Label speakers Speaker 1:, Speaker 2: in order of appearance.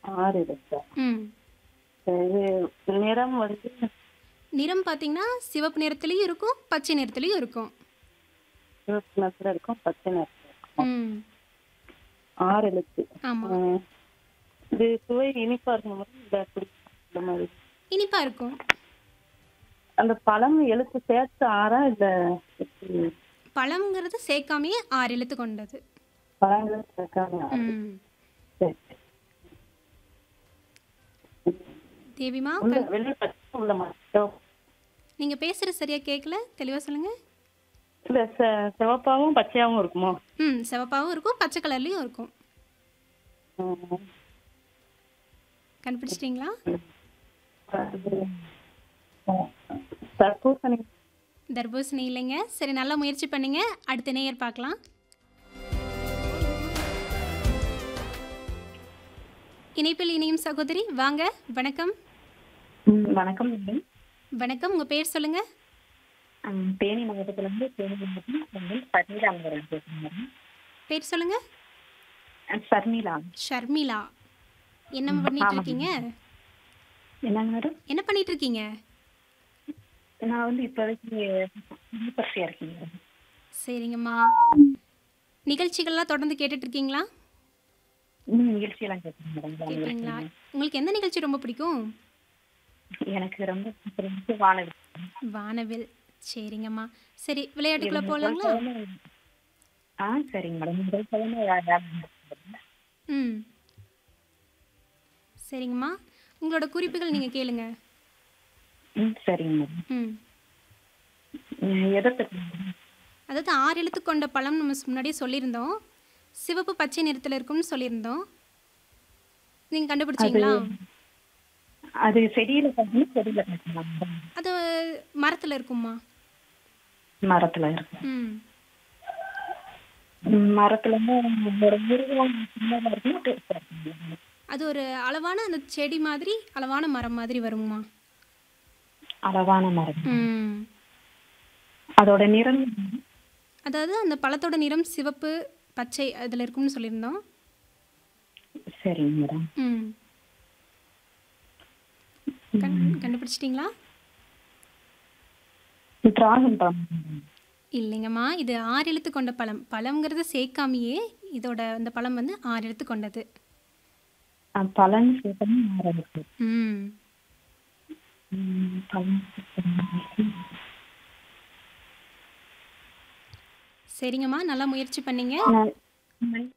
Speaker 1: ஆறு எழுத்தா
Speaker 2: ம்
Speaker 1: இது நிறம் வந்து
Speaker 2: நிறம் பார்த்தீங்கன்னா சிவப்பு நிறத்துலேயும் இருக்கும் பச்சை நிறத்துலேயும் இருக்கும்
Speaker 1: சிவப்பு நிறத்துல இருக்கும் பச்சை நிறத்துல இருக்கும்
Speaker 2: ம்
Speaker 1: ஆறு எழுத்து
Speaker 2: ஆமாம்
Speaker 1: ஆஹ் இது சுவை இனிப்பா இருக்கும் போது இந்த அப்படி இந்த மாதிரி
Speaker 2: இனிப்பாக இருக்கும்
Speaker 1: அந்த பழம் எழுத்து சேர்த்து ஆறா இல்ல எப்படி?
Speaker 2: பழம்ங்கிறது சேர்க்காமையே ஆறு எழுத்து கொண்டது
Speaker 1: பழங்கள் சேர்க்காம ஆறு.
Speaker 2: ம்
Speaker 1: சரி
Speaker 2: தேவிமா
Speaker 1: உள்ள வெளியே பச்சை உள்ள மட்டும்
Speaker 2: நீங்கள் பேசுகிறது சரியாக கேட்கல தெளிவாக சொல்லுங்கள்
Speaker 1: இல்ல செ- சிவப்பாவும் பச்சையாவும் இருக்குமோ
Speaker 2: ம் சிவப்பாகவும் இருக்கும் பச்சை கலர்லேயும் இருக்கும்
Speaker 1: ஆஹ்
Speaker 2: கண்டுபிடிச்சிட்டிங்களா
Speaker 1: தர்பூசணி
Speaker 2: தர்பூசணி இல்லைங்க சரி நல்லா முயற்சி பண்ணீங்க அடுத்த நேயர் பார்க்கலாம் இணைப்பில் இணையும் சகோதரி வாங்க வணக்கம்
Speaker 3: வணக்கம் மேடம்
Speaker 2: வணக்கம் உங்கள் பேர் சொல்லுங்கள்
Speaker 3: ம், தேனி மாவட்டத்துல இருந்து தேனி மாவட்டம் வந்து சர்மிளா மேடம் பேசுறேன் மேடம்
Speaker 2: பேர் சொல்லுங்கள்
Speaker 3: அஹ், சர்மிளா
Speaker 2: ஷர்மிளா என்ன பண்ணிட்டு இருக்கீங்க
Speaker 3: என்னங்க மேடம்
Speaker 2: என்ன பண்ணிட்டு இருக்கீங்க
Speaker 3: நான் வந்து இப்போதைக்கு பரிசையா இருக்கேன் மேடம்
Speaker 2: சரிங்கம்மா நிகழ்ச்சிகள்லாம் தொடர்ந்து கேட்டுட்டு இருக்கீங்களா
Speaker 3: ம் நிகழ்ச்சியெல்லாம் கேட்குறேன் மேடம்
Speaker 2: கேட்பீங்களா உங்களுக்கு எந்த நிகழ்ச்சி ரொம்ப பிடிக்கும்
Speaker 3: எனக்கு ரொம்ப பிடிச்ச வானதி
Speaker 2: வானவில் சரிங்கம்மா சரி விளையாட்டுக்குள்ள போகலாங்களா
Speaker 3: ஆ சரிங்க மேடம் முதல் கிழமை வியாபாரம் நடக்குது.
Speaker 2: ம் சரிங்கம்மா உங்களோட குறிப்புகள் நீங்கள் கேளுங்க
Speaker 3: ம் சரிங்க மேடம்
Speaker 2: ம்
Speaker 3: ம், எதை பற்றி மேடம்?
Speaker 2: அதாவது ஆறு எழுத்து கொண்ட பழம் நம்ம முன்னாடியே சொல்லியிருந்தோம் சிவப்பு பச்சை நிறத்தில் இருக்கும்னு சொல்லியிருந்தோம் நீங்கள் கண்டுபிடிச்சிங்களா
Speaker 3: அது செடியில பார்த்தீங்கன்னா செடியில பார்த்தீங்களா மேடம்
Speaker 2: அது மரத்தில் இருக்கும்மா
Speaker 3: மரத்துல இருக்கு
Speaker 2: ம்
Speaker 3: ம், மரத்துல இருந்து ஒரு மிருகம் சின்னதா இருக்குன்னா பெருசா இருக்குங்க மேடம்.
Speaker 2: அது ஒரு அளவான அந்த செடி மாதிரி அளவான மரம் மாதிரி வருங்கம்மா
Speaker 3: அளவான மரம்
Speaker 2: ம்
Speaker 3: அதோட நிறம்
Speaker 2: அதாவது அந்த பழத்தோட நிறம் சிவப்பு பச்சை அதில் இருக்கும்னு சொல்லியிருந்தோம்
Speaker 3: சரிங்க மேடம்
Speaker 2: ம் கண் கண்டுபிடிச்சிட்டிங்களா
Speaker 3: டிராகன் பழம்
Speaker 2: இல்லைங்கம்மா இது ஆறு எழுத்து கொண்ட பழம் பழம்ங்கிறத சேர்க்காமையே இதோட அந்த பழம் வந்து ஆறு எழுத்து கொண்டது
Speaker 3: அஹ் பழம் சேர்த்தோம்னா மரம் இருக்கு
Speaker 2: ம்
Speaker 3: ம், பழம் சேர்த்தோம்னா
Speaker 2: சரிங்கம்மா நல்லா முயற்சி பண்ணீங்க
Speaker 3: நான்